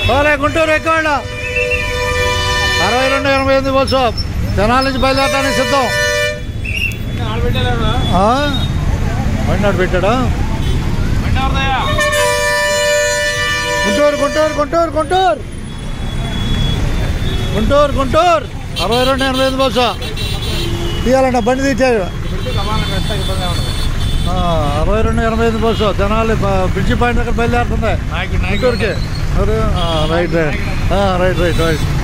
ఓలే గుంటూరు ఎక్కువ అరవై రెండు ఎనభై ఎనిమిది బస్సు జనాల నుంచి బయలుదేరడానికి సిద్ధం ఆ? బండి నాడు పెట్టాడా గుంటూరు గుంటూరు గుంటూరు గుంటూరు గుంటూరు గుంటూరు అరవై రెండు ఎనభై ఎనిమిది బస్సు తీయాలంట బండి తీసాడు అరవై రెండు ఎనభై ఎనిమిది బస్సు జనాలు బ- బ్రిడ్జి పాయింట్ దగ్గర బయలుదేరుతుంది గుంటూరుకి ఎవరు? ఆ, రైట్ రైట్ ఆ, రైట్ రైట్ రైట్